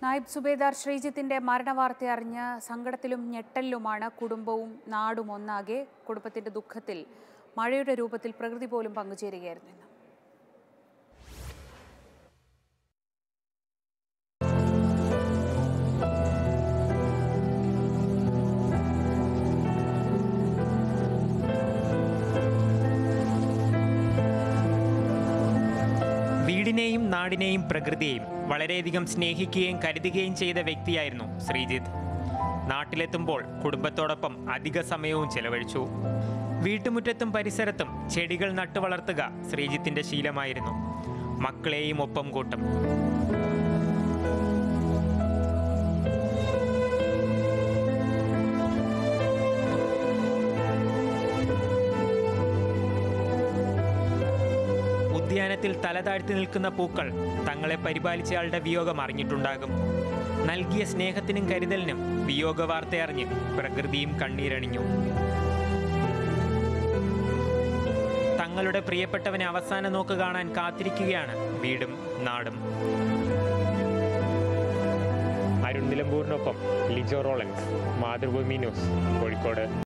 നായിബ് സുബേദാർ ശ്രീജിത്തിന്റെ മരണവാർത്ത അറിഞ്ഞ് സങ്കടത്തിലും ഞെട്ടലിലുമാണ് കുടുംബവും നാടും ഒന്നാകെ കുടുംബത്തിന്റെ ദുഃഖത്തിൽ മഴയുടെ രൂപത്തിൽ പ്രകൃതി പോലും പങ്കുചേരുകയായിരുന്നു ഇന്ന് വീടിനെയും നാടിനെയും പ്രകൃതിയെയും വളരെയധികം സ്നേഹിക്കുകയും കരുതുകയും ചെയ്ത വ്യക്തിയായിരുന്നു ശ്രീജിത്ത് നാട്ടിലെത്തുമ്പോൾ കുടുംബത്തോടൊപ്പം അധിക സമയവും ചെലവഴിച്ചു വീട്ടുമുറ്റത്തും പരിസരത്തും ചെടികൾ നട്ടുവളർത്തുക ശ്രീജിത്തിന്റെ ശീലമായിരുന്നു മക്കളെയും ഒപ്പം കൂട്ടും ഉദ്യാനത്തിൽ തലതാഴ്ത്തി നിൽക്കുന്ന പൂക്കൾ തങ്ങളെ പരിപാലിച്ചയാളുടെ വിയോഗം അറിഞ്ഞിട്ടുണ്ടാകും നൽകിയ സ്നേഹത്തിനും കരുതലിനും വിയോഗ വാർത്തയറിഞ്ഞ് പ്രകൃതിയും കണ്ണീരണിഞ്ഞു തങ്ങളുടെ പ്രിയപ്പെട്ടവനെ അവസാന നോക്ക് കാണാൻ കാത്തിരിക്കുകയാണ് വീടും നാടും അരുൺ നിലമ്പൂരിനൊപ്പം ലിജോ റോളൻസ് മാതൃഭൂമി ന്യൂസ് കോഴിക്കോട്